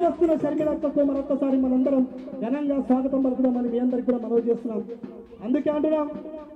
వస్తున్న షర్మిలక్కకు మరొకసారి మనందరం ఘనంగా స్వాగతం పలుకుదామని మీ అందరికి కూడా మనవి చేస్తున్నాం అందుకే అంటున్నాం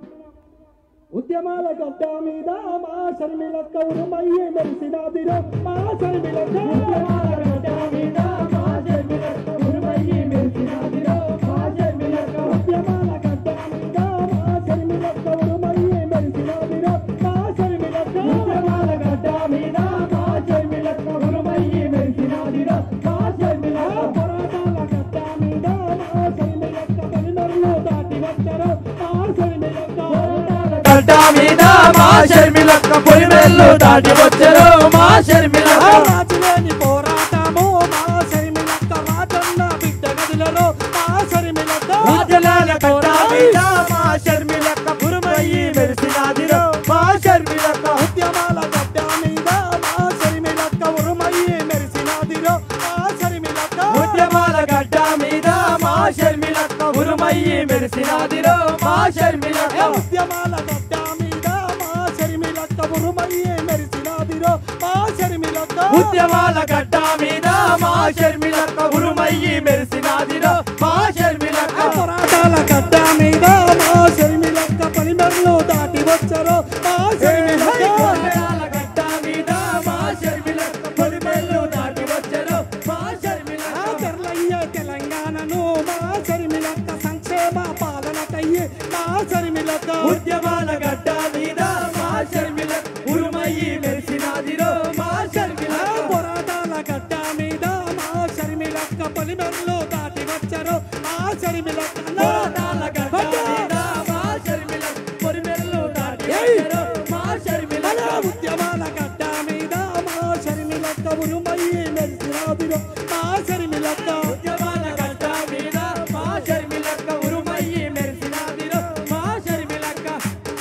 ఉద్యమాల గడ్డ మీద మా షర్మిలక్క ఉరుమయ్యి మెరిసినాదిరో మా షర్మిలక్క ఉద్యమాల గడ్డ మీద మా షర్మిలక్క ఉరుమయ్యి మెరిసినాదిరో మా షర్మిలక్క ఉద్యమాల గడ్డ మీద మా షర్మిలక్క ఉరుమయ్యి మెరిసినాదిరో మా షర్మిలక్క ఉద్యమాల గడ్డ మీద మా షర్మిలక్క ఉరుమయ్యి మెరిసినాదిరో మా షర్మిలక్క పోరాటాల గడ్డ మీద మా షర్మిలక్క పనిమరులు దాటి వచ్చారో మా షర్మిలక్క పోరాటాల గడ్డ మీద మా షర్మిలక్క పొలిమేళ్ళు దాటి వచ్చరు మా షర్మిలక్క రాజులేని పోరాటము మా షర్మిలక్క రాజన్న బిడ్డ గదులలో మా షర్మిలక్క రాజలాల గడ్డ మీద మా షర్మిలక్క పురుమయ్యి మెరిసినాదిరో మా షర్మిలక్క ఉద్యమాల గడ్డ మీద మా షర్మిలక్క ఉరుమయ్యి మెరిసినాదిరో మా షర్మిలక్క ఉద్యమాల గడ్డ మీద మా షర్మిలక్క ఉరుమయ్యి మెరిసినాదిరో మా షర్మిలక్క ఉద్యమాల గడ్డ మీద మా షర్మిలక్క ఉరుమయ్యి మెరిసినాదిరో మా షర్మిలక్క ఉద్యమాల గడ్డ మీద మా షర్మిలక్క ఉరుమయ్యి మెరిసినాదిరో మా షర్మిలక్క పోరాటాల గడ్డ మీద మా షర్మిలక్క పనిమరులు దాటి వచ్చారో మా షర్మిలక్క ఉద్యమాల గడ్డ మీద మా షర్మిలక్క పొలిమేళ్ళు దాటి వచ్చరు మా షర్మిలక్క ఆదర్లయ్యే తెలంగాణను మా షర్మిలక్క సంక్షేమ పాలనకయ్యే మా షర్మిలక్క ఉద్యమాల గడ్డ మీద మా షర్మిలక్క ఉరుమయ్యి మెరిసినాదిరో మా షర్మిలక్క పోరాటాల గడ్డ మీద మా షర్మిలక్క పొలిమెర్లు దాటి వచ్చారు మా షర్మిలక్క పోరాటాల గడ్డ మీద మా షర్మిలక్క పొలిమేళ్ళు దాటి వచ్చరు మా షర్మిలక్క ఉద్యమాల గడ్డ మీద మా షర్మిలక్క ఉరుమయ్యి మెరిసినాదిరో మా షర్మిలక్క ఉద్యమాల గడ్డ మీద మా షర్మిలక్క ఉరుమయ్యి మెరిసినాదిరో మా షర్మిలక్క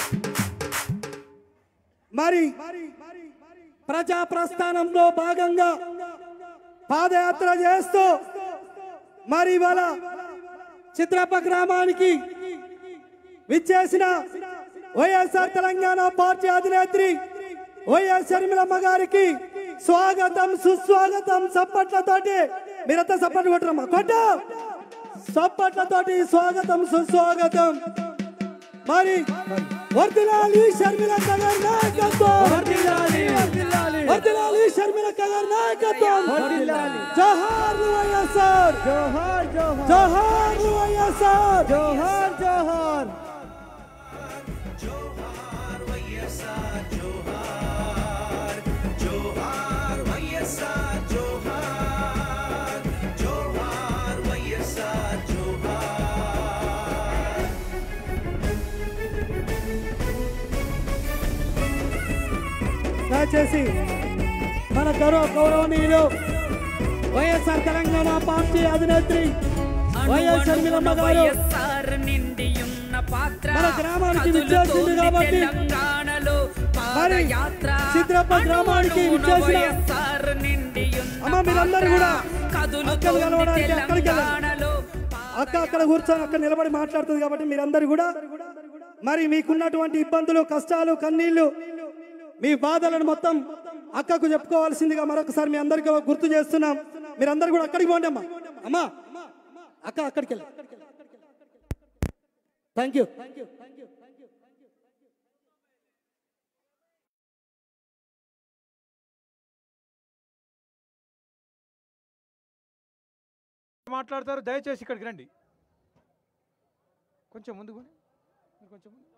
మరి ప్రజా ప్రస్థానంలో భాగంగా పాదయాత్ర చేస్తూ మరి ఇవాళ చిత్రప గ్రామానికి విచ్చేసిన వైఎస్ఆర్ తెలంగాణ పార్టీ అధినేత్రి వైఎస్ షర్మిలమ్మ గారికి స్వాగతం సుస్వాగతం సప్పట్లతోటి మీరంతా సప్పట్లు కొట్టరమ్మా కొట్ట సప్పట్లతోటి స్వాగతం సుస్వాగతం మరి వర్దిలాలి షర్మిలక్క గారి నాయకత్వం వర్ధిల్లాలి, వర్ధిల్లాలి. వర్దిలాలి షర్మిలక్క గారి నాయకత్వం వర్ధిల్లాలి. జోహార్ వైఎస్ఆర్ జోహార్ జోహార్ జోహార్ వైఎస్ఆర్ జోహార్ జోహార్ దయచేసి మన గౌరవ గౌరవనీయులు వైఎస్ఆర్ తెలంగాణ పార్టీ అధినేత్రి వైఎస్ షర్మిలమ్మ గారు వైఎస్ఆర్ నిండియున్న పాత్ర మన గ్రామానికి కదులుతోంది విచ్చేసింది కాబట్టి తెలంగాణలో మరి పాదయాత్ర సిద్రప్ప గ్రామానికి అణువణువున విచ్చేసిన వైఎస్ఆర్ నిండియున్న అమ్మ మీరందరూ కూడా పాత్ర అక్కలు కదులుతోంది కలవడానికి అక్కడికి వెళ్ళండి. తెలంగాణలో అక్క అక్కడ కూర్చొని అక్కడ నిలబడి మాట్లాడుతుంది కాబట్టి మీరందరూ కూడా మరి మీకున్నటువంటి ఇబ్బందులు కష్టాలు కన్నీళ్లు మీ బాధలను మొత్తం అక్కకు చెప్పుకోవాల్సిందిగా మరొకసారి మీ అందరికీ గుర్తు చేస్తున్నాం మీరందరూ కూడా అక్కడికి పోండి అమ్మా అమ్మా అక్క అక్కడికి వెళ్ళి థ్యాంక్ యూ మాట్లాడతారు దయచేసి ఇక్కడికి రండి కొంచెం ముందుకు పోనీ. మీరు కొంచెం ముందు.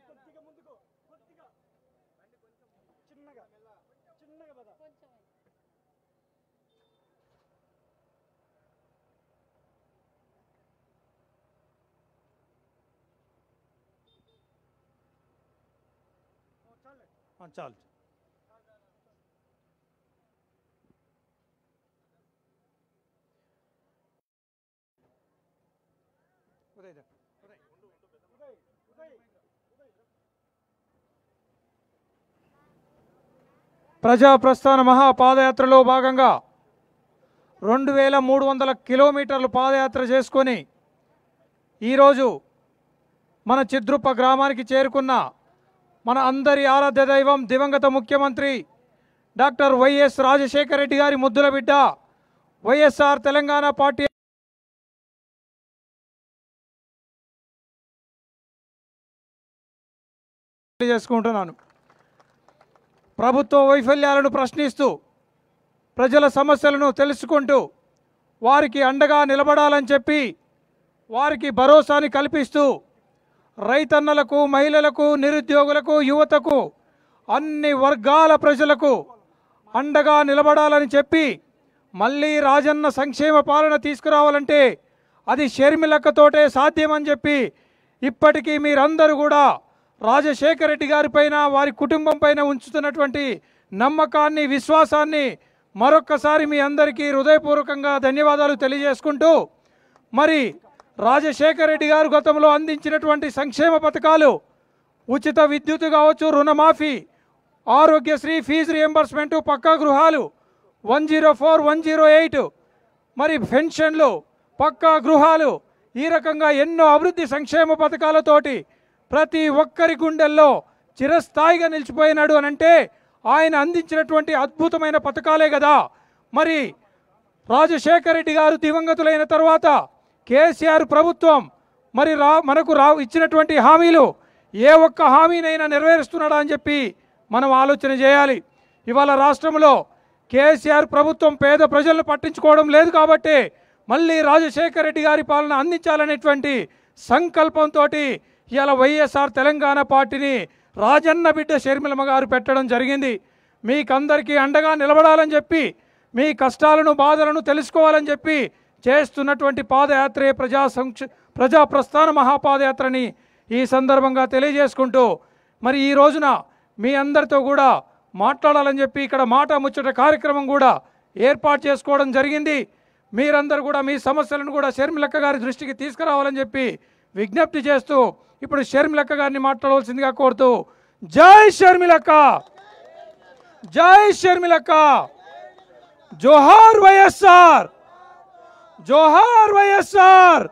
ఆ, చాలు ఉదయ్ దా. ప్రజా ప్రస్థాన మహా పాదయాత్రలో భాగంగా రెండు వేల మూడు వందల కిలోమీటర్లు పాదయాత్ర చేసుకొని ఈరోజు మన చిద్రుప్ప గ్రామానికి చేరుకున్న మన అందరి ఆరాధ్య దైవం దివంగత ముఖ్యమంత్రి డాక్టర్ వైఎస్ రాజశేఖర రెడ్డి గారి ముద్దుల బిడ్డ వైఎస్ఆర్ తెలంగాణ పార్టీ చేసుకుంటున్నాను ప్రభుత్వ వైఫల్యాలను ప్రశ్నిస్తూ ప్రజల సమస్యలను తెలుసుకుంటూ వారికి అండగా నిలబడాలని చెప్పి వారికి భరోసాని కల్పిస్తూ రైతన్నలకు మహిళలకు నిరుద్యోగులకు యువతకు అన్ని వర్గాల ప్రజలకు అండగా నిలబడాలని చెప్పి మళ్ళీ రాజన్న సంక్షేమ పాలన తీసుకురావాలంటే అది షర్మిలక్కతోటే సాధ్యమని చెప్పి ఇప్పటికీ మీరందరూ కూడా రాజశేఖర రెడ్డి గారి పైన వారి కుటుంబం పైన ఉంచుతున్నటువంటి నమ్మకాన్ని విశ్వాసాన్ని మరొక్కసారి మీ అందరికీ హృదయపూర్వకంగా ధన్యవాదాలు తెలియజేసుకుంటూ మరి రాజశేఖర రెడ్డి గారు గతంలో అందించినటువంటి సంక్షేమ పథకాలు ఉచిత విద్యుత్ కావచ్చు రుణమాఫీ ఆరోగ్యశ్రీ ఫీజు రియంబర్స్మెంటు పక్కా గృహాలు one zero four one zero eight మరి పెన్షన్లు పక్కా గృహాలు ఈ రకంగా ఎన్నో అభివృద్ధి సంక్షేమ పథకాలతోటి ప్రతి ఒక్కరి గుండెల్లో చిరస్థాయిగా నిలిచిపోయినాడు అని అంటే ఆయన అందించినటువంటి అద్భుతమైన పథకాలే కదా మరి రాజశేఖర రెడ్డి గారు దివంగతులైన తర్వాత కేసీఆర్ ప్రభుత్వం మరి రా మనకు రా ఇచ్చినటువంటి హామీలు ఏ ఒక్క హామీనైనా నెరవేరుస్తున్నాడా అని చెప్పి మనం ఆలోచన చేయాలి ఇవాళ రాష్ట్రంలో కేసీఆర్ ప్రభుత్వం పేద ప్రజలను పట్టించుకోవడం లేదు కాబట్టి మళ్ళీ రాజశేఖర రెడ్డి గారి పాలన అందించాలనేటువంటి సంకల్పంతో ఇవాళ వైఎస్ఆర్ తెలంగాణ పార్టీని రాజన్న బిడ్డ షర్మిలమ్మ గారు పెట్టడం జరిగింది మీకందరికీ అండగా నిలబడాలని చెప్పి మీ కష్టాలను బాధలను తెలుసుకోవాలని చెప్పి చేస్తున్నటువంటి పాదయాత్రే ప్రజా సంక్ష ప్రజా ప్రస్థాన మహాపాదయాత్రని ఈ సందర్భంగా తెలియజేసుకుంటూ మరి ఈ రోజున మీ అందరితో కూడా మాట్లాడాలని చెప్పి ఇక్కడ మాట ముచ్చట కార్యక్రమం కూడా ఏర్పాటు చేసుకోవడం జరిగింది మీరందరూ కూడా మీ సమస్యలను కూడా షర్మిలక్క గారి దృష్టికి తీసుకురావాలని చెప్పి విజ్ఞప్తి చేస్తూ ఇప్పుడు షర్మిలక్క గారిని మాట్లాడవలసిందిగా కోరుతూ జై షర్మిలక్క జై షర్మిలక్క జోహార్ వైఎస్ఆర్ జోహార్ వైఎస్ఆర్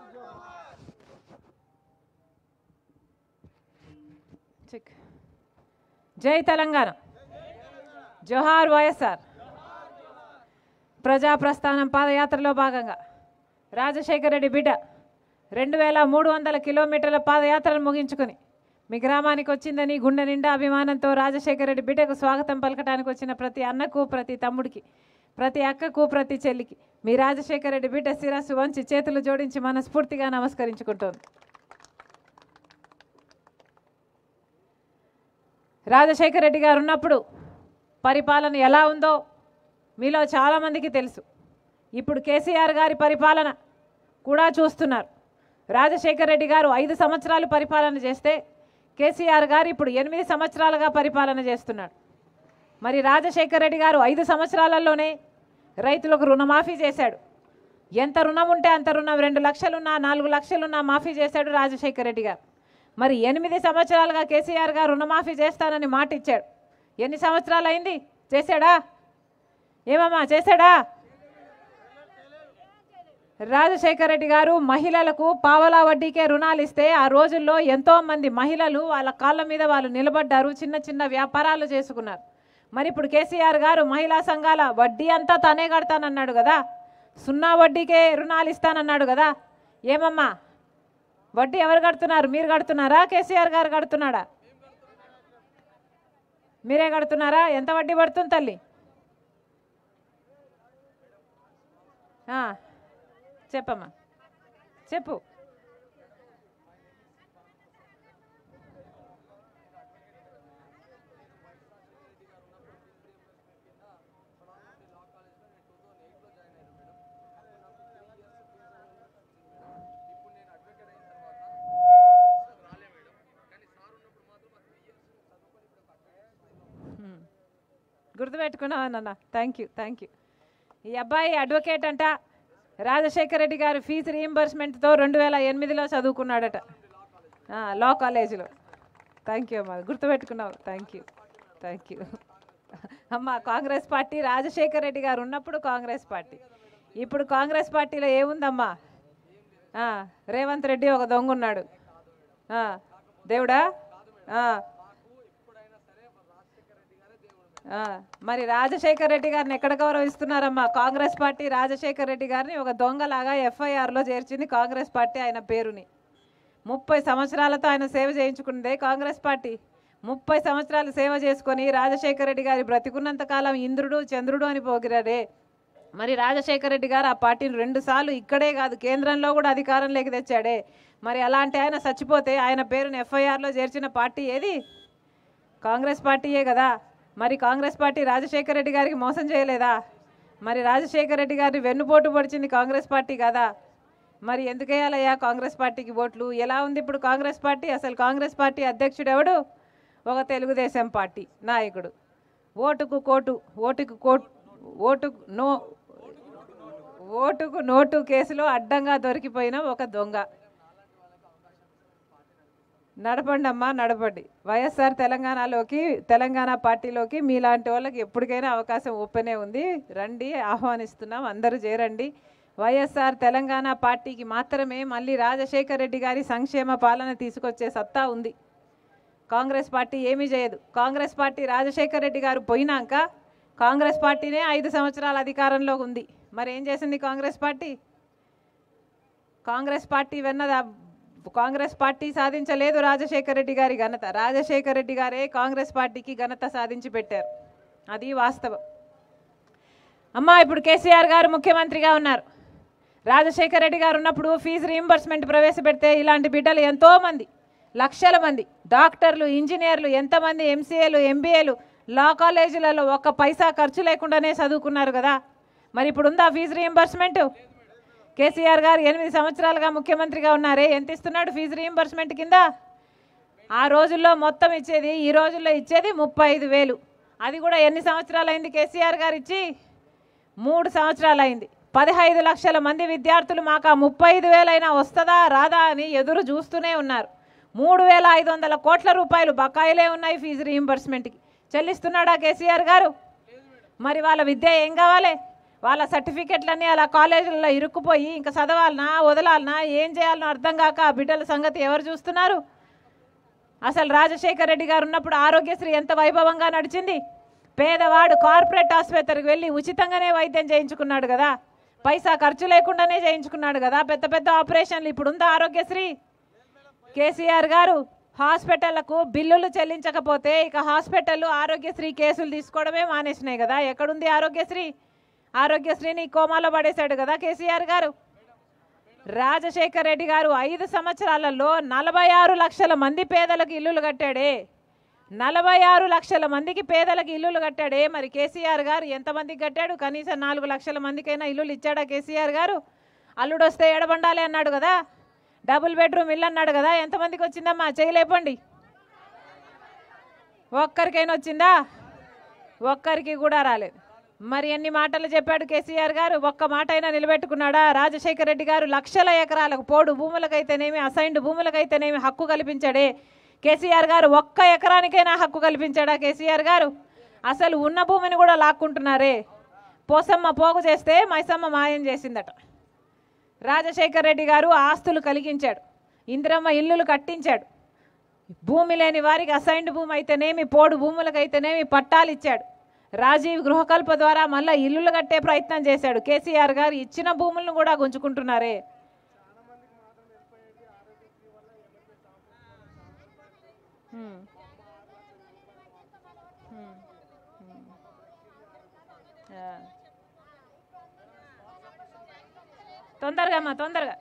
చెక్ జై తెలంగాణ జోహార్ వైఎస్ఆర్ ప్రజా ప్రస్థానం పాదయాత్రలో భాగంగా రాజశేఖర రెడ్డి బిడ్డ రెండు వేల మూడు వందల కిలోమీటర్ల పాదయాత్రను ముగించుకుని మీ గ్రామానికి వచ్చిందని గుండె నిండా అభిమానంతో రాజశేఖర రెడ్డి బిడ్డకు స్వాగతం పలకడానికి వచ్చిన ప్రతి అన్నకు ప్రతి తమ్ముడికి ప్రతి అక్కకు ప్రతి చెల్లికి మీ రాజశేఖర రెడ్డి బిడ్డ శిరస్సు వంచి చేతులు జోడించి మనస్ఫూర్తిగా నమస్కరించుకుంటోంది రాజశేఖర రెడ్డి గారు ఉన్నప్పుడు పరిపాలన ఎలా ఉందో మీలో చాలామందికి తెలుసు ఇప్పుడు కేసీఆర్ గారి పరిపాలన కూడా చూస్తున్నారు రాజశేఖర రెడ్డి గారు ఐదు సంవత్సరాలు పరిపాలన చేస్తే కేసీఆర్ గారు ఇప్పుడు ఎనిమిది సంవత్సరాలుగా పరిపాలన చేస్తున్నాడు మరి రాజశేఖర రెడ్డి గారు ఐదు సంవత్సరాలలోనే రైతులకు రుణమాఫీ చేశాడు ఎంత రుణం ఉంటే అంత రుణం రెండు లక్షలున్నా నాలుగు లక్షలున్నా మాఫీ చేశాడు రాజశేఖర రెడ్డి గారు మరి ఎనిమిది సంవత్సరాలుగా కేసీఆర్ గారు రుణమాఫీ చేస్తానని మాట ఇచ్చాడు ఎన్ని సంవత్సరాలు అయింది చేశాడా ఏమమ్మా చేశాడా రాజశేఖర రెడ్డి గారు మహిళలకు పావలా వడ్డీకే రుణాలు ఇస్తే ఆ రోజుల్లో ఎంతో మంది మహిళలు వాళ్ళ కాళ్ళ మీద వాళ్ళు నిలబడ్డారు చిన్న చిన్న వ్యాపారాలు చేసుకున్నారు మరి ఇప్పుడు కేసీఆర్ గారు మహిళా సంఘాల వడ్డీ అంతా తనే కడతానన్నాడు కదా సున్నా వడ్డీకే రుణాలు ఇస్తానన్నాడు కదా ఏమమ్మా వడ్డీ ఎవరు కడుతున్నారు మీరు కడుతున్నారా కేసీఆర్ గారు కడుతున్నాడా మీరే కడుతున్నారా ఎంత వడ్డీ పడుతుంది తల్లి ఆ, చెప్పమ్మా చెప్పు గుర్తుపెట్టుకున్నావా నాన్న థ్యాంక్ యూ థ్యాంక్ యూ ఈ అబ్బాయి అడ్వకేట్ అంట రాజశేఖర రెడ్డి గారు ఫీజు రీయింబర్స్మెంట్తో రెండు వేల ఎనిమిదిలో చదువుకున్నాడట ఆ, లా కాలేజీలో థ్యాంక్ యూ అమ్మా గుర్తుపెట్టుకున్నావు థ్యాంక్ యూ థ్యాంక్ యూ అమ్మ కాంగ్రెస్ పార్టీ రాజశేఖర రెడ్డి గారు ఉన్నప్పుడు కాంగ్రెస్ పార్టీ ఇప్పుడు కాంగ్రెస్ పార్టీలో ఏముందమ్మా ఆ, రేవంత్ రెడ్డి ఒక దొంగ ఉన్నాడు ఆ, దేవుడా ఆ. ఆ, మరి రాజశేఖర్ రెడ్డి గారిని ఎక్కడ గౌరవిస్తున్నారమ్మా కాంగ్రెస్ పార్టీ రాజశేఖర్ రెడ్డి గారిని ఒక దొంగలాగా ఎఫ్ఐఆర్లో చేర్చింది కాంగ్రెస్ పార్టీ ఆయన పేరుని ముప్పై సంవత్సరాలతో ఆయన సేవ చేయించుకున్నదే కాంగ్రెస్ పార్టీ ముప్పై సంవత్సరాలు సేవ చేసుకొని రాజశేఖర రెడ్డి గారి బ్రతికున్నంత కాలం ఇంద్రుడు చంద్రుడు అని పోగిరాడే మరి రాజశేఖర రెడ్డి గారు ఆ పార్టీని రెండుసార్లు ఇక్కడే కాదు కేంద్రంలో కూడా అధికారంలోకి తెచ్చాడే మరి అలాంటి ఆయన చచ్చిపోతే ఆయన పేరుని ఎఫ్ఐఆర్లో చేర్చిన పార్టీ ఏది కాంగ్రెస్ పార్టీయే కదా మరి కాంగ్రెస్ పార్టీ రాజశేఖర రెడ్డి గారికి మోసం చేయలేదా మరి రాజశేఖర రెడ్డి గారిని వెన్నుపోటు పొడిచింది కాంగ్రెస్ పార్టీ కదా మరి ఎందుకు వేయాలయ్యా కాంగ్రెస్ పార్టీకి ఓట్లు ఎలా ఉంది ఇప్పుడు కాంగ్రెస్ పార్టీ అసలు కాంగ్రెస్ పార్టీ అధ్యక్షుడు ఎవడు ఒక తెలుగుదేశం పార్టీ నాయకుడు ఓటుకు కోటు ఓటుకు కోటు ఓటుకు నో ఓటుకు నోటు కేసులో అడ్డంగా దొరికిపోయిన ఒక దొంగ నడపండి అమ్మా నడపండి వైఎస్ఆర్ తెలంగాణలోకి తెలంగాణ పార్టీలోకి మీలాంటి వాళ్ళకి ఎప్పటికైనా అవకాశం ఓపెనే ఉంది రండి ఆహ్వానిస్తున్నాం అందరూ చేరండి వైఎస్ఆర్ తెలంగాణ పార్టీకి మాత్రమే మళ్ళీ రాజశేఖర్ రెడ్డి గారి సంక్షేమ పాలన తీసుకొచ్చే సత్తా ఉంది కాంగ్రెస్ పార్టీ ఏమీ చేయదు కాంగ్రెస్ పార్టీ రాజశేఖర్ రెడ్డి గారు పోయినాక కాంగ్రెస్ పార్టీనే ఐదు సంవత్సరాల అధికారంలో ఉంది మరి ఏం చేసింది కాంగ్రెస్ పార్టీ కాంగ్రెస్ పార్టీ వెన్నద కాంగ్రెస్ పార్టీ సాధించలేదు రాజశేఖర రెడ్డి గారి ఘనత రాజశేఖర రెడ్డి గారే కాంగ్రెస్ పార్టీకి ఘనత సాధించి పెట్టారు అది వాస్తవం అమ్మా ఇప్పుడు కేసీఆర్ గారు ముఖ్యమంత్రిగా ఉన్నారు రాజశేఖర రెడ్డి గారు ఉన్నప్పుడు ఫీజు రీయింబర్స్మెంట్ ప్రవేశపెడితే ఇలాంటి బిడ్డలు ఎంతోమంది లక్షల మంది డాక్టర్లు ఇంజనీర్లు ఎంతమంది ఎంసీఏలు ఎంబీఏలు లా కాలేజీలలో ఒక్క పైసా ఖర్చు లేకుండానే చదువుకున్నారు కదా మరి ఇప్పుడు ఉందా ఫీజు రీయింబర్స్మెంట్ కేసీఆర్ గారు ఎనిమిది సంవత్సరాలుగా ముఖ్యమంత్రిగా ఉన్నారే ఎంత ఇస్తున్నాడు ఫీజు రీయింబర్స్మెంట్ కింద ఆ రోజుల్లో మొత్తం ఇచ్చేది ఈ రోజుల్లో ఇచ్చేది ముప్పై ఐదు వేలు అది కూడా ఎన్ని సంవత్సరాలు అయింది కేసీఆర్ గారు ఇచ్చి మూడు సంవత్సరాలు అయింది పదహైదు లక్షల మంది విద్యార్థులు మాకు ఆ ముప్పై ఐదు వేలైనా వస్తుందా రాదా అని ఎదురు చూస్తూనే ఉన్నారు మూడు వేల ఐదు వందల కోట్ల రూపాయలు బకాయిలే ఉన్నాయి ఫీజు రీయింబర్స్మెంట్కి చెల్లిస్తున్నాడా కేసీఆర్ గారు మరి వాళ్ళ విద్య ఏం కావాలి వాళ్ళ సర్టిఫికెట్లన్నీ అలా కాలేజీల్లో ఇరుక్కుపోయి ఇంకా చదవాలనా వదలాలనా ఏం చేయాలనో అర్థం కాక ఆ బిడ్డల సంగతి ఎవరు చూస్తున్నారు అసలు రాజశేఖర్ రెడ్డి గారు ఉన్నప్పుడు ఆరోగ్యశ్రీ ఎంత వైభవంగా నడిచింది పేదవాడు కార్పొరేట్ ఆసుపత్రికి వెళ్ళి ఉచితంగానే వైద్యం చేయించుకున్నాడు కదా పైసా ఖర్చు లేకుండానే చేయించుకున్నాడు కదా పెద్ద పెద్ద ఆపరేషన్లు ఇప్పుడు ఉందా ఆరోగ్యశ్రీ కేసీఆర్ గారు హాస్పిటళ్లకు బిల్లులు చెల్లించకపోతే ఇక హాస్పిటల్ ఆరోగ్యశ్రీ కేసులు తీసుకోవడమే మానేసినాయి కదా ఎక్కడుంది ఆరోగ్యశ్రీ ఆరోగ్యశ్రీని కోమాలో పడేశాడు కదా కేసీఆర్ గారు రాజశేఖర్ రెడ్డి గారు ఐదు సంవత్సరాలలో నలభై ఆరు లక్షల మంది పేదలకు ఇల్లులు కట్టాడే నలభై ఆరు లక్షల మందికి పేదలకు ఇల్లులు కట్టాడే మరి కేసీఆర్ గారు ఎంతమందికి కట్టాడు కనీసం నాలుగు లక్షల మందికైనా ఇల్లులు ఇచ్చాడా కేసీఆర్ గారు అల్లుడు వస్తే ఎడబండాలి అన్నాడు కదా డబుల్ బెడ్రూమ్ ఇల్లు అన్నాడు కదా ఎంతమందికి వచ్చిందమ్మా చేయలేపండి ఒక్కరికైనా వచ్చిందా ఒక్కరికి కూడా రాలేదు మరి ఎన్ని మాటలు చెప్పాడు కేసీఆర్ గారు ఒక్క మాట అయినా నిలబెట్టుకున్నాడా రాజశేఖర రెడ్డి గారు లక్షల ఎకరాలకు పోడు భూములకైతేనేమి అసైన్డ్ భూములకైతేనేమి హక్కు కల్పించాడే కేసీఆర్ గారు ఒక్క ఎకరానికైనా హక్కు కల్పించాడా కేసీఆర్ గారు అసలు ఉన్న భూమిని కూడా లాక్కుంటున్నారే పోసమ్మ పోగు చేస్తే మైసమ్మ మాయం చేసిందట రాజశేఖర్ రెడ్డి గారు ఆస్తులు కలిగించాడు ఇందిరమ్మ ఇల్లులు కట్టించాడు భూమి లేని వారికి అసైన్డ్ భూమి అయితేనేమి పోడు భూములకైతేనేమి పట్టాలు ఇచ్చాడు రాజీవ్ గృహకల్ప ద్వారా మళ్ళీ ఇల్లులు కట్టే ప్రయత్నం చేశాడు కేసీఆర్ గారు ఇచ్చిన భూములను కూడా గుంజుకుంటున్నారే హ్మ్. హ్మ్. హ్మ్. ఆ. తొందరగా అమ్మా తొందరగా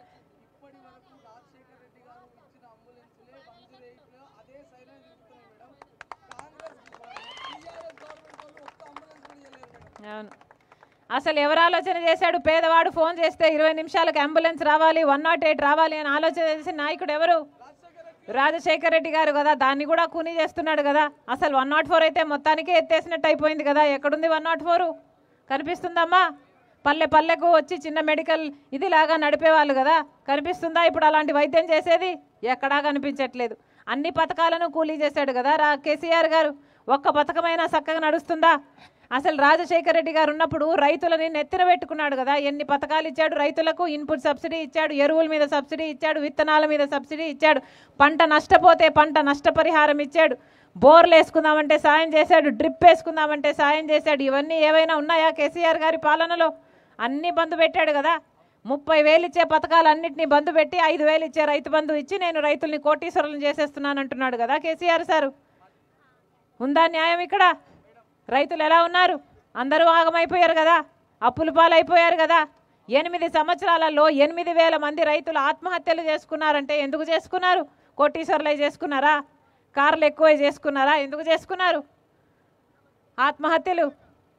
అవును అసలు ఎవరు ఆలోచన చేశాడు పేదవాడు ఫోన్ చేస్తే ఇరవై నిమిషాలకు అంబులెన్స్ రావాలి వన్ నాట్ ఎయిట్ రావాలి అని ఆలోచన చేసిన నాయకుడు ఎవరు రాజశేఖర్ రెడ్డి గారు కదా దాన్ని కూడా కూనీ చేస్తున్నాడు కదా అసలు వన్ నాట్ ఫోర్ అయితే మొత్తానికే ఎత్తేసినట్టు అయిపోయింది కదా ఎక్కడుంది వన్ నాట్ ఫోర్ కనిపిస్తుందమ్మా పల్లె పల్లెకు వచ్చి చిన్న మెడికల్ ఇది లాగా నడిపేవాళ్ళు కదా కనిపిస్తుందా ఇప్పుడు అలాంటి వైద్యం చేసేది ఎక్కడా కనిపించట్లేదు అన్ని పథకాలను కూలీ చేశాడు కదా రా కేసీఆర్ గారు ఒక్క పథకమైనా చక్కగా నడుస్తుందా అసలు రాజశేఖర రెడ్డి గారు ఉన్నప్పుడు రైతులని నెత్తిన పెట్టుకున్నాడు కదా ఎన్ని పథకాలు ఇచ్చాడు రైతులకు ఇన్పుట్ సబ్సిడీ ఇచ్చాడు ఎరువుల మీద సబ్సిడీ ఇచ్చాడు విత్తనాల మీద సబ్సిడీ ఇచ్చాడు పంట నష్టపోతే పంట నష్టపరిహారం ఇచ్చాడు బోర్లు వేసుకుందామంటే సాయం చేశాడు డ్రిప్ వేసుకుందామంటే సాయం చేశాడు ఇవన్నీ ఏవైనా ఉన్నాయా కేసీఆర్ గారి పాలనలో అన్నీ బంద్ పెట్టాడు కదా ముప్పై వేలు ఇచ్చే పథకాలన్నింటినీ బంద్ పెట్టి ఐదు వేలు ఇచ్చే రైతు బంధు ఇచ్చి నేను రైతుల్ని కోటీశ్వరులను చేసేస్తున్నాను అంటున్నాడు కదా కేసీఆర్ సారు ఉందా న్యాయం ఇక్కడ రైతులు ఎలా ఉన్నారు అందరూ ఆగమైపోయారు కదా అప్పుల పాలైపోయారు కదా ఎనిమిది సంవత్సరాలలో ఎనిమిది వేల మంది రైతులు ఆత్మహత్యలు చేసుకున్నారంటే ఎందుకు చేసుకున్నారు కోటీశ్వర్లై చేసుకున్నారా కార్లు ఎక్కువ చేసుకున్నారా ఎందుకు చేసుకున్నారు ఆత్మహత్యలు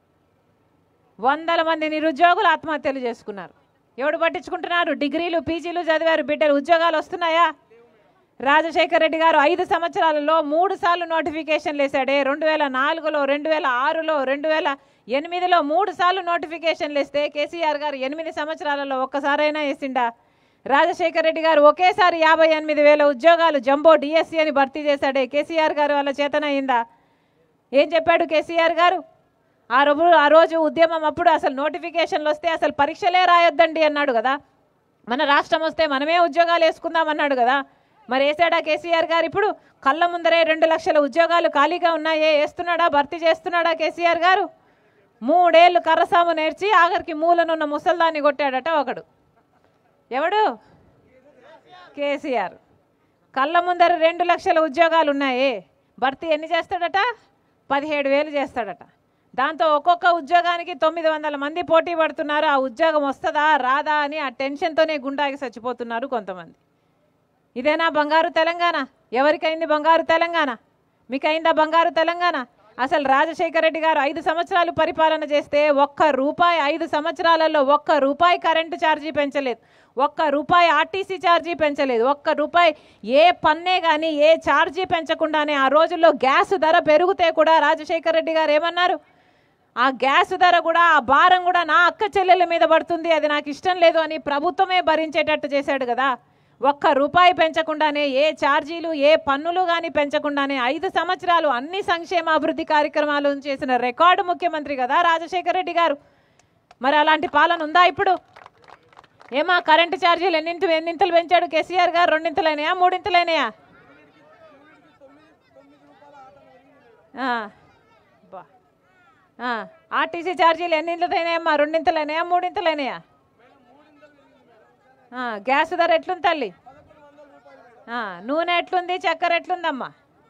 వందల మంది నిరుద్యోగులు ఆత్మహత్యలు చేసుకున్నారు ఎవడు పట్టించుకుంటున్నారు డిగ్రీలు పీజీలు చదివారు బిడ్డలు ఉద్యోగాలు వస్తున్నాయా రాజశేఖర రెడ్డి గారు ఐదు సంవత్సరాలలో మూడు సార్లు నోటిఫికేషన్లు వేశాడే రెండు వేల నాలుగులో రెండు వేల ఆరులో రెండు వేల ఎనిమిదిలో మూడు సార్లు నోటిఫికేషన్లు వేస్తే కేసీఆర్ గారు ఎనిమిది సంవత్సరాలలో ఒక్కసారైనా వేసిండా రాజశేఖర రెడ్డి గారు ఒకేసారి యాభై ఎనిమిది వేల ఉద్యోగాలు జంబో డిఎస్సి అని భర్తీ చేశాడే కేసీఆర్ గారు వాళ్ళ చేతనయిందా ఏం చెప్పాడు కేసీఆర్ గారు ఆ రోజు ఆ రోజు ఉద్యమం అప్పుడు అసలు నోటిఫికేషన్లు వస్తే అసలు పరీక్షలే రాయొద్దండి అన్నాడు కదా మన రాష్ట్రం వస్తే మనమే ఉద్యోగాలు వేసుకుందాం అన్నాడు కదా మరి వేసాడా కేసీఆర్ గారు ఇప్పుడు కళ్ళ ముందరే రెండు లక్షల ఉద్యోగాలు ఖాళీగా ఉన్నాయే వేస్తున్నాడా భర్తీ చేస్తున్నాడా కేసీఆర్ గారు మూడేళ్ళు కర్రసాము నేర్చి ఆఖరికి మూలనున్న ముసల్దాన్ని కొట్టాడట ఒకడు ఎవడు కేసీఆర్ కళ్ళ ముందర రెండు లక్షల ఉద్యోగాలు ఉన్నాయి భర్తీ ఎన్ని చేస్తాడట పదిహేడు వేలు చేస్తాడట దాంతో ఒక్కొక్క ఉద్యోగానికి తొమ్మిది వందల మంది పోటీ పడుతున్నారు ఆ ఉద్యోగం వస్తుందా రాదా అని ఆ టెన్షన్తోనే గుండాకి చచ్చిపోతున్నారు కొంతమంది ఇదేనా బంగారు తెలంగాణ ఎవరికైంది బంగారు తెలంగాణ మీకైందా బంగారు తెలంగాణ అసలు రాజశేఖర రెడ్డి గారు ఐదు సంవత్సరాలు పరిపాలన చేస్తే ఒక్క రూపాయి ఐదు సంవత్సరాలలో ఒక్క రూపాయి కరెంటు ఛార్జీ పెంచలేదు ఒక్క రూపాయి ఆర్టీసీ ఛార్జీ పెంచలేదు ఒక్క రూపాయి ఏ పన్నే కానీ ఏ ఛార్జీ పెంచకుండానే ఆ రోజుల్లో గ్యాస్ ధర పెరిగితే కూడా రాజశేఖర రెడ్డి గారు ఏమన్నారు ఆ గ్యాస్ ధర కూడా ఆ భారం కూడా నా అక్క చెల్లెల మీద పడుతుంది అది నాకు ఇష్టం లేదు అని ప్రభుత్వమే భరించేటట్టు చేశాడు కదా ఒక్క రూపాయి పెంచకుండానే ఏ ఛార్జీలు ఏ పన్నులు కానీ పెంచకుండానే ఐదు సంవత్సరాలు అన్ని సంక్షేమ అభివృద్ధి కార్యక్రమాలు చేసిన రికార్డు ముఖ్యమంత్రి కదా రాజశేఖర రెడ్డి గారు మరి అలాంటి పాలన ఉందా ఇప్పుడు ఏమా కరెంటు ఛార్జీలు ఎన్నింటి ఎన్నింతలు పెంచాడు కేసీఆర్ గారు రెండింతలైనయా మూడింతలైనయా ఆ, బా ఆ, ఆర్టీసీ ఛార్జీలు ఎన్నింతలైనాయమ్మా రెండింతలైనాయా మూడింతలైనాయా ఆ, గ్యాస్ ధర ఎట్లుంది తల్లి ఆ, నూనె ఎట్లుంది చక్కెర ఎట్లుందమ్మా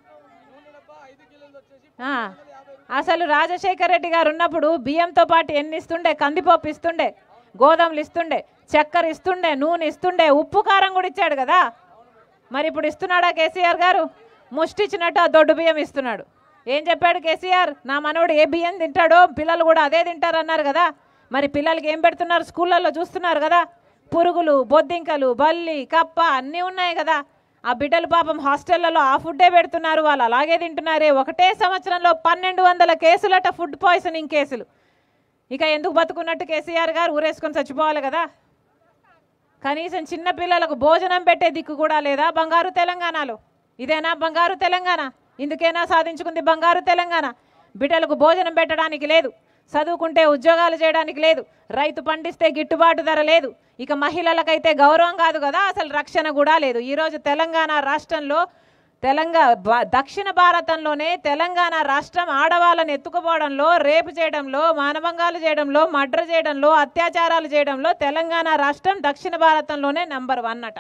ఆ, అసలు రాజశేఖర రెడ్డి గారు ఉన్నప్పుడు బియ్యంతో పాటు ఎన్ని ఇస్తుండే కందిపప్పు ఇస్తుండే గోధుమలు ఇస్తుండే చక్కెర ఇస్తుండే నూనె ఇస్తుండే ఉప్పు కారం కూడా ఇచ్చాడు కదా మరి ఇప్పుడు ఇస్తున్నాడా కేసీఆర్ గారు ముష్టి ఇచ్చినట్టు ఆ దొడ్డు బియ్యం ఇస్తున్నాడు ఏం చెప్పాడు కేసీఆర్ నా మనవడు ఏ బియ్యం తింటాడో పిల్లలు కూడా అదే తింటారు అన్నారు కదా మరి పిల్లలకి ఏం పెడుతున్నారు స్కూళ్ళల్లో చూస్తున్నారు కదా పురుగులు బొద్దింకలు బల్లి కప్ప అన్నీ ఉన్నాయి కదా ఆ బిడ్డలు పాపం హాస్టళ్లలో ఆ ఫుడ్డే పెడుతున్నారు వాళ్ళు అలాగే తింటున్నారే ఒకటే సంవత్సరంలో పన్నెండు వందల కేసులట ఫుడ్ పాయిజనింగ్ కేసులు ఇక ఎందుకు బతుకున్నట్టు కేసీఆర్ గారు ఊరేసుకొని చచ్చిపోవాలి కదా కనీసం చిన్న పిల్లలకు భోజనం పెట్టే దిక్కు కూడా లేదా బంగారు తెలంగాణలో ఇదేనా బంగారు తెలంగాణ ఇందుకేనా సాధించుకుంది బంగారు తెలంగాణ బిడ్డలకు భోజనం పెట్టడానికి లేదు చదువుకుంటే ఉద్యోగాలు చేయడానికి లేదు రైతు పండిస్తే గిట్టుబాటు ధర లేదు ఇక మహిళలకైతే గౌరవం కాదు కదా అసలు రక్షణ కూడా లేదు ఈరోజు తెలంగాణ రాష్ట్రంలో తెలంగాణ దక్షిణ భారతంలోనే తెలంగాణ రాష్ట్రం ఆడవాళ్ళని ఎత్తుకుపోవడంలో రేపు చేయడంలో మానభంగాలు చేయడంలో మర్డర్ చేయడంలో అత్యాచారాలు చేయడంలో తెలంగాణ రాష్ట్రం దక్షిణ భారతంలోనే నెంబర్ వన్ అట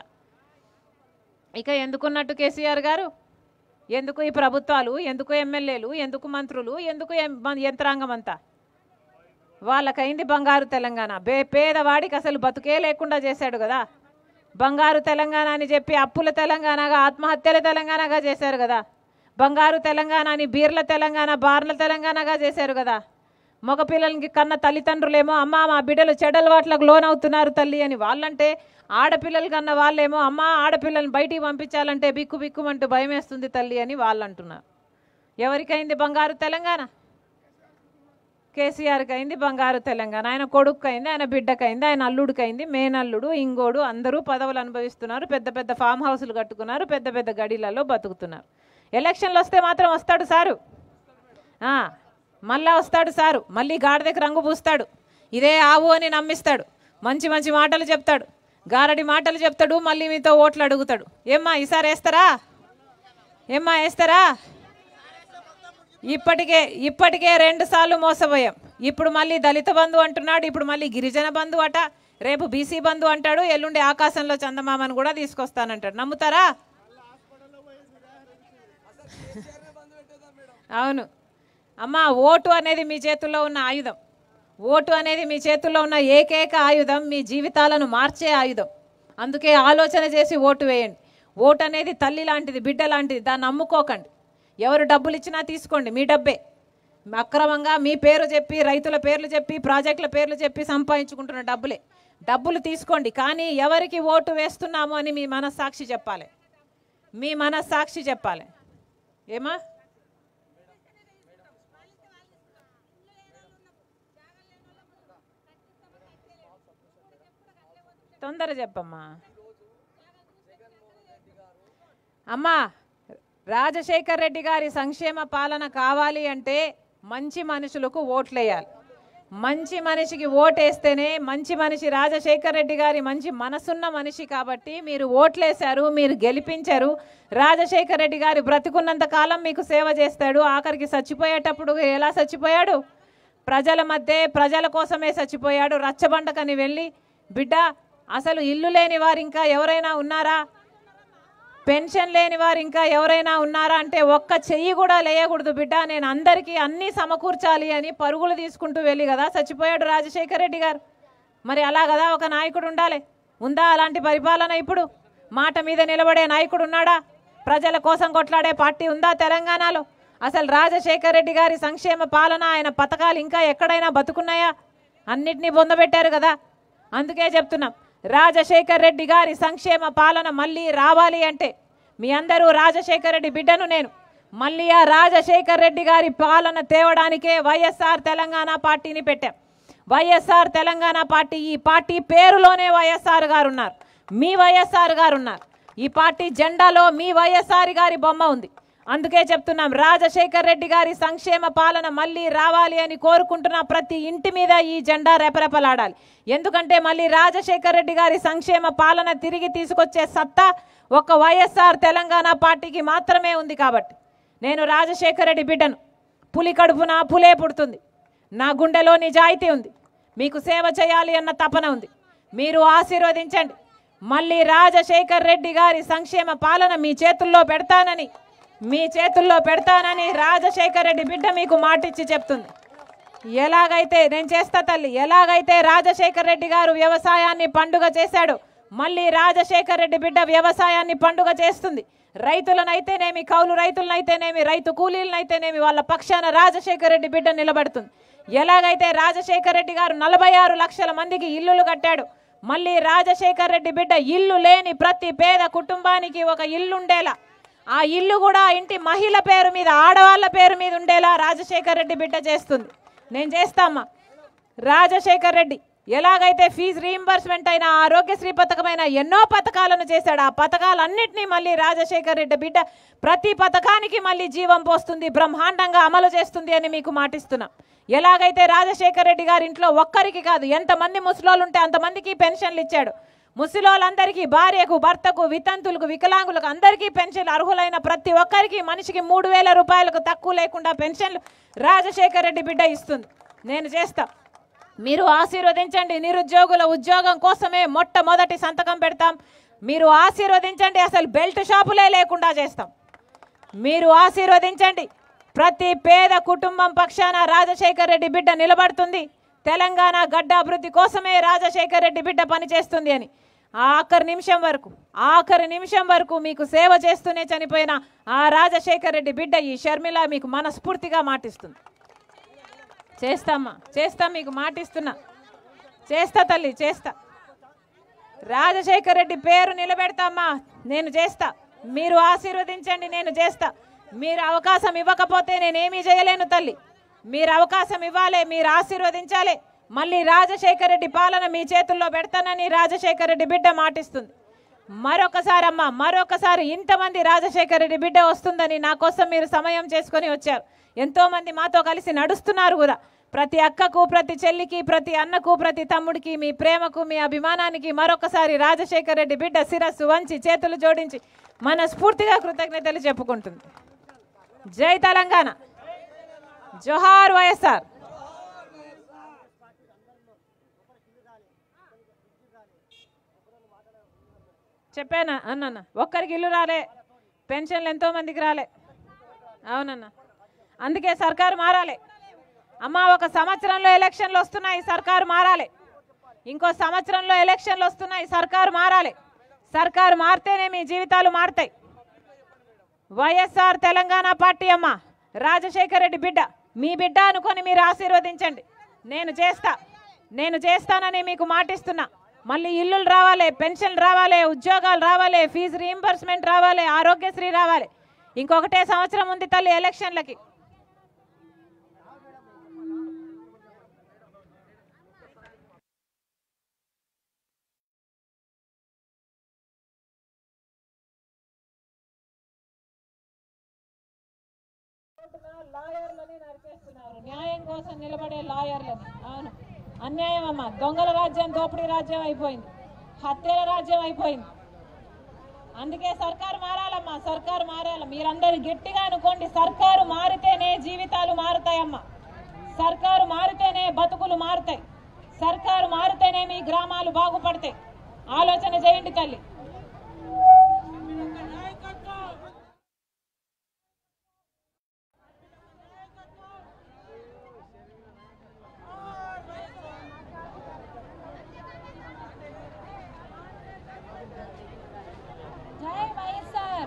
ఇక ఎందుకున్నట్టు కేసీఆర్ గారు ఎందుకు ఈ ప్రభుత్వాలు ఎందుకు ఎమ్మెల్యేలు ఎందుకు మంత్రులు ఎందుకు ఎం- మన యంత్రాంగం అంతా వాళ్ళకైంది బంగారు తెలంగాణ బే పేదవాడికి అసలు బతుకే లేకుండా చేశాడు కదా బంగారు తెలంగాణ అని చెప్పి అప్పుల తెలంగాణగా ఆత్మహత్యల తెలంగాణగా చేశారు కదా బంగారు తెలంగాణ అని బీర్ల తెలంగాణ బార్ల తెలంగాణగా చేశారు కదా మగపిల్లలకి కన్న తల్లిదండ్రులేమో అమ్మ మా బిడ్డలు చెడలవాట్లకు లోన్ అవుతున్నారు తల్లి అని వాళ్ళంటే ఆడపిల్లలు కన్న వాళ్ళేమో అమ్మ ఆడపిల్లల్ని బయటికి పంపించాలంటే బిక్కు బిక్కుమంటూ భయం వేస్తుంది తల్లి అని వాళ్ళు అంటున్నారు ఎవరికైంది బంగారు తెలంగాణ కేసీఆర్కి అయింది బంగారు తెలంగాణ ఆయన కొడుకు అయింది ఆయన బిడ్డకైంది ఆయన అల్లుడికి అయింది మేనల్లుడు ఇంగోడు అందరూ పదవులు అనుభవిస్తున్నారు పెద్ద పెద్ద ఫామ్ హౌసులు కట్టుకున్నారు పెద్ద పెద్ద గడిలలో బతుకుతున్నారు ఎలక్షన్లు వస్తే మాత్రం వస్తాడు సారు ఆ, మళ్ళా వస్తాడు సారు మళ్ళీ గాడిదకి రంగు పూస్తాడు ఇదే ఆవు అని నమ్మిస్తాడు మంచి మంచి మాటలు చెప్తాడు గారడి మాటలు చెప్తాడు మళ్ళీ మీతో ఓట్లు అడుగుతాడు ఏమ్మా ఈసారి వేస్తారా ఏమ్మా వేస్తారా ఇప్పటికే ఇప్పటికే రెండు సార్లు మోసపోయాం ఇప్పుడు మళ్ళీ దళిత బంధు అంటున్నాడు ఇప్పుడు మళ్ళీ గిరిజన బంధు అట రేపు బీసీ బంధు అంటాడు ఎల్లుండి ఆకాశంలో చందమామను కూడా తీసుకొస్తానంటాడు నమ్ముతారా అవును అమ్మ ఓటు అనేది మీ చేతుల్లో ఉన్న ఆయుధం ఓటు అనేది మీ చేతుల్లో ఉన్న ఏకైక ఆయుధం మీ జీవితాలను మార్చే ఆయుధం అందుకే ఆలోచన చేసి ఓటు వేయండి ఓటు అనేది తల్లి లాంటిది బిడ్డ లాంటిది దాన్ని అమ్ముకోకండి ఎవరు డబ్బులు ఇచ్చినా తీసుకోండి మీ డబ్బే అక్రమంగా మీ పేరు చెప్పి రైతుల పేర్లు చెప్పి ప్రాజెక్టుల పేర్లు చెప్పి సంపాదించుకుంటున్న డబ్బులే డబ్బులు తీసుకోండి కానీ ఎవరికి ఓటు వేస్తున్నాము అని మీ మనస్సాక్షి చెప్పాలి మీ మనస్సాక్షి చెప్పాలి ఏమా తొందర చెప్పమ్మా అమ్మా రాజశేఖర్ రెడ్డి గారి సంక్షేమ పాలన కావాలి అంటే మంచి మనుషులకు ఓట్లేయాలి మంచి మనిషికి ఓటేస్తేనే మంచి మనిషి రాజశేఖర్ రెడ్డి గారి మంచి మనసున్న మనిషి కాబట్టి మీరు ఓట్లేశారు మీరు గెలిపించారు రాజశేఖర్ రెడ్డి గారి బ్రతికున్నంత కాలం మీకు సేవ చేస్తాడు ఆఖరికి చచ్చిపోయేటప్పుడు ఎలా చచ్చిపోయాడు ప్రజల మధ్య ప్రజల కోసమే చచ్చిపోయాడు రచ్చబండకని వెళ్ళి బిడ్డ అసలు ఇల్లు లేని వారు ఇంకా ఎవరైనా ఉన్నారా పెన్షన్ లేని వారు ఇంకా ఎవరైనా ఉన్నారా అంటే ఒక్క చెయ్యి కూడా లేయకూడదు బిడ్డ నేను అందరికీ అన్నీ సమకూర్చాలి అని పరుగులు తీసుకుంటూ వెళ్ళి కదా చచ్చిపోయాడు రాజశేఖర్ రెడ్డి గారు మరి అలా కదా ఒక నాయకుడు ఉండాలి ఉందా అలాంటి పరిపాలన ఇప్పుడు మాట మీద నిలబడే నాయకుడు ఉన్నాడా ప్రజల కోసం కొట్లాడే పార్టీ ఉందా తెలంగాణలో అసలు రాజశేఖర్ రెడ్డి గారి సంక్షేమ పాలన ఆయన పథకాలు ఇంకా ఎక్కడైనా బతుకున్నాయా అన్నిటినీ పొందబెట్టారు కదా అందుకే చెప్తున్నాం రాజశేఖర్ రెడ్డి గారి సంక్షేమ పాలన మళ్ళీ రావాలి అంటే మీ అందరూ రాజశేఖర్ రెడ్డి బిడ్డను నేను మళ్ళీ ఆ రాజశేఖర్ రెడ్డి గారి పాలన తేవడానికే వైఎస్ఆర్ తెలంగాణ పార్టీని పెట్టాం వైఎస్ఆర్ తెలంగాణ పార్టీ ఈ పార్టీ పేరులోనే వైఎస్ఆర్ గారు ఉన్నారు మీ వైఎస్ఆర్ గారు ఉన్నారు ఈ పార్టీ జెండాలో మీ వైఎస్ఆర్ గారి బొమ్మ ఉంది అందుకే చెప్తున్నాం రాజశేఖర్ రెడ్డి గారి సంక్షేమ పాలన మళ్ళీ రావాలి అని కోరుకుంటున్న ప్రతి ఇంటి మీద ఈ జెండా రెపరెపలాడాలి ఎందుకంటే మళ్ళీ రాజశేఖర్ రెడ్డి గారి సంక్షేమ పాలన తిరిగి తీసుకొచ్చే సత్తా ఒక వైఎస్ఆర్ తెలంగాణ పార్టీకి మాత్రమే ఉంది కాబట్టి నేను రాజశేఖర్ రెడ్డి బిడ్డను పులి కడుపున పులే పుడుతుంది నా గుండెలో నిజాయితీ ఉంది మీకు సేవ చేయాలి అన్న తపన ఉంది మీరు ఆశీర్వదించండి మళ్ళీ రాజశేఖర్ రెడ్డి గారి సంక్షేమ పాలన మీ చేతుల్లో పెడతానని మీ చేతుల్లో పెడతానని రాజశేఖర్ రెడ్డి బిడ్డ మీకు మాటిచ్చి చెప్తుంది ఎలాగైతే నేను చేస్తా తల్లి ఎలాగైతే రాజశేఖర్ రెడ్డి గారు వ్యవసాయాన్ని పండుగ చేశాడు మళ్ళీ రాజశేఖర్ రెడ్డి బిడ్డ వ్యవసాయాన్ని పండుగ చేస్తుంది రైతులనైతేనేమి కౌలు రైతులనైతేనేమి రైతు కూలీలనైతేనేమి వాళ్ళ పక్షాన రాజశేఖర్ రెడ్డి బిడ్డ నిలబడుతుంది ఎలాగైతే రాజశేఖర్ రెడ్డి గారు నలభై ఆరు లక్షల మందికి ఇల్లులు కట్టాడు మళ్ళీ రాజశేఖర్ రెడ్డి బిడ్డ ఇల్లు లేని ప్రతి పేద కుటుంబానికి ఒక ఇల్లు ఉండేలా ఆ ఇల్లు కూడా ఆ ఇంటి మహిళ పేరు మీద ఆడవాళ్ళ పేరు మీద ఉండేలా రాజశేఖర్ రెడ్డి బిడ్డ చేస్తుంది నేను చేస్తామ్మా రాజశేఖర్ రెడ్డి ఎలాగైతే ఫీజు రీయింబర్స్మెంట్ అయినా ఆరోగ్యశ్రీ పథకమైన ఎన్నో పథకాలను చేశాడు ఆ పథకాలన్నింటినీ మళ్ళీ రాజశేఖర్ రెడ్డి బిడ్డ ప్రతి పథకానికి మళ్ళీ జీవం పోస్తుంది బ్రహ్మాండంగా అమలు చేస్తుంది అని మీకు మాటిస్తున్నాం ఎలాగైతే రాజశేఖర్ రెడ్డి గారి ఇంట్లో ఒక్కరికి కాదు ఎంతమంది ముసలోళ్ళు ఉంటే అంతమందికి పెన్షన్లు ఇచ్చాడు ముసలోళ్ళందరికీ భార్యకు భర్తకు వితంతులకు వికలాంగులకు అందరికీ పెన్షన్లు అర్హులైన ప్రతి ఒక్కరికి మనిషికి మూడు వేల రూపాయలకు తక్కువ లేకుండా పెన్షన్లు రాజశేఖర్ రెడ్డి బిడ్డ ఇస్తుంది నేను చేస్తా మీరు ఆశీర్వదించండి నిరుద్యోగుల ఉద్యోగం కోసమే మొట్టమొదటి సంతకం పెడతాం మీరు ఆశీర్వదించండి అసలు బెల్ట్ షాపులే లేకుండా చేస్తాం మీరు ఆశీర్వదించండి ప్రతి పేద కుటుంబం పక్షాన రాజశేఖర్ రెడ్డి బిడ్డ నిలబడుతుంది తెలంగాణ గడ్డ అభివృద్ధి కోసమే రాజశేఖర్ రెడ్డి బిడ్డ పనిచేస్తుంది అని ఆఖరి నిమిషం వరకు ఆఖరి నిమిషం వరకు మీకు సేవ చేస్తూనే చనిపోయిన ఆ రాజశేఖర్ రెడ్డి బిడ్డ ఈ షర్మిల మీకు మనస్ఫూర్తిగా మాటిస్తుంది చేస్తామ్మా చేస్తా మీకు మాటిస్తున్నా చేస్తా తల్లి చేస్తా రాజశేఖర్ రెడ్డి పేరు నిలబెడతామ్మా నేను చేస్తా మీరు ఆశీర్వదించండి నేను చేస్తా మీరు అవకాశం ఇవ్వకపోతే నేనేమీ చేయలేను తల్లి మీరు అవకాశం ఇవ్వాలి మీరు ఆశీర్వదించాలి మళ్ళీ రాజశేఖర్ రెడ్డి పాలన మీ చేతుల్లో పెడతానని రాజశేఖర్ రెడ్డి బిడ్డ మాటిస్తుంది మరొకసారి అమ్మ మరొకసారి ఇంతమంది రాజశేఖర్ రెడ్డి బిడ్డ వస్తుందని నా కోసం మీరు సమయం చేసుకొని వచ్చారు ఎంతోమంది మాతో కలిసి నడుస్తున్నారు కూడా ప్రతి అక్కకు ప్రతి చెల్లికి ప్రతి అన్నకు ప్రతి తమ్ముడికి మీ ప్రేమకు మీ అభిమానానికి మరొకసారి రాజశేఖర్ రెడ్డి బిడ్డ శిరస్సు వంచి చేతులు జోడించి మనస్ఫూర్తిగా కృతజ్ఞతలు చెప్పుకుంటుంది జై తెలంగాణ జోహార్ వైఎస్ఆర్ చెప్పానా అన్న ఒక్కరికి ఇల్లు రాలే పెన్షన్లు ఎంతో మందికి రాలే అవునన్న అందుకే సర్కారు మారాలి అమ్మ ఒక సంవత్సరంలో ఎలక్షన్లు వస్తున్నాయి సర్కారు మారాలి ఇంకో సంవత్సరంలో ఎలక్షన్లు వస్తున్నాయి సర్కారు మారాలి సర్కారు మారితేనే మీ జీవితాలు మారుతాయి వైఎస్ఆర్ తెలంగాణ పార్టీ అమ్మ రాజశేఖర రెడ్డి బిడ్డ మీ బిడ్డ అనుకొని మీరు ఆశీర్వదించండి నేను చేస్తా నేను చేస్తానని మీకు మాటిస్తున్నా మళ్ళీ ఇల్లులు రావాలి పెన్షన్లు రావాలి ఉద్యోగాలు రావాలి ఫీజు రీయింబర్స్మెంట్ రావాలి ఆరోగ్యశ్రీ రావాలి ఇంకొకటే సంవత్సరం ఉంది తల్లి ఎలక్షన్లకి లాయర్లని నరికేస్తున్నారు న్యాయం కోసం నిలబడే లాయర్లని అవును అన్యాయం అమ్మ దొంగల రాజ్యం దోపిడీ రాజ్యం అయిపోయింది హత్యల రాజ్యం అయిపోయింది అందుకే సర్కారు మారాలమ్మా సర్కారు మారాలి మీరందరూ గట్టిగా అనుకోండి సర్కారు మారితేనే జీవితాలు మారుతాయమ్మా సర్కారు మారితేనే బతుకులు మారుతాయి సర్కారు మారితేనే మీ గ్రామాలు బాగుపడతాయి ఆలోచన చేయండి తల్లి జై వైఎస్ఆర్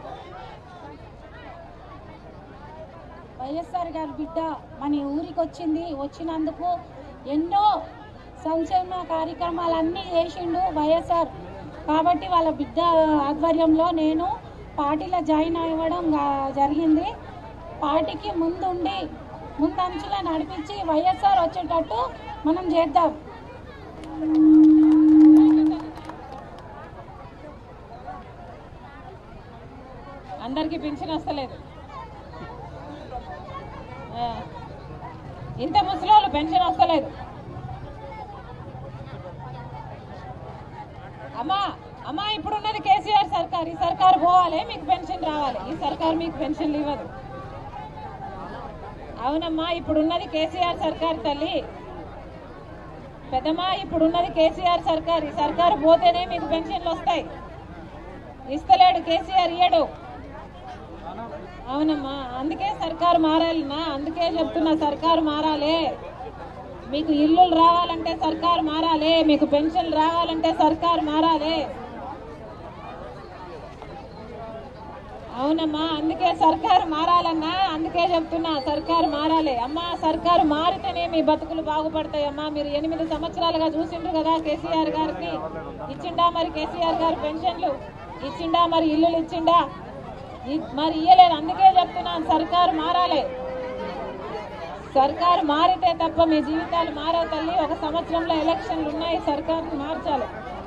వైఎస్ఆర్ గారి బిడ్డ మన ఊరికి వచ్చింది వచ్చినందుకు ఎన్నో సంక్షేమ కార్యక్రమాలన్నీ చేసిండు వైఎస్ఆర్ కాబట్టి వాళ్ళ బిడ్డ ఆధ్వర్యంలో నేను పార్టీలో జాయిన్ అవ్వడం గా- జరిగింది పార్టీకి ముందుండి ముందంచులో నడిపించి వైఎస్ఆర్ వచ్చేటట్టు మనం చేద్దాం అందరికీ పింఛన్ వస్తలేదు ఆ. ఇంత ముసలోళ్ళు పెన్షన్ వస్తలేదు అమ్మా అమ్మా ఇప్పుడున్నది కేసీఆర్ సర్కార్ ఈ సర్కార్ పోవాలి మీకు పెన్షన్ రావాలి ఈ సర్కార్ మీకు పెన్షన్లు ఇవ్వదు అవునమ్మా ఇప్పుడున్నది కేసీఆర్ సర్కార్ తల్లి పెద్దమ్మా ఇప్పుడున్నది కేసీఆర్ సర్కార్ ఈ సర్కార్ పోతేనే మీకు పెన్షన్లు వస్తాయి ఇస్తలేడు కేసీఆర్ ఇయ్యడు అవునమ్మా అందుకే సర్కారు మారాలన్నా అందుకే చెప్తున్నా సర్కారు మారాలి మీకు ఇల్లులు రావాలంటే సర్కారు మారాలి మీకు పెన్షన్లు రావాలంటే సర్కారు మారాలి అవునమ్మా అందుకే సర్కారు మారాలన్నా అందుకే చెప్తున్నా సర్కారు మారాలి అమ్మా సర్కారు మారితేనే మీ బతుకులు బాగుపడతాయి అమ్మా మీరు ఎనిమిది సంవత్సరాలుగా చూసిండ్రు కదా కేసీఆర్ గారికి ఇచ్చిండా మరి కేసీఆర్ గారు పెన్షన్లు ఇచ్చిండా మరి ఇల్లులు ఇచ్చిండా ఇ- మరి ఇయ్యలేదు అందుకే చెప్తున్నాను సర్కారు మారాలి సర్కారు మారితే తప్ప మీ జీవితాలు మారవు తల్లి ఒక సంవత్సరంలో ఎలక్షన్లు ఉన్నాయి సర్కారు మార్చాలి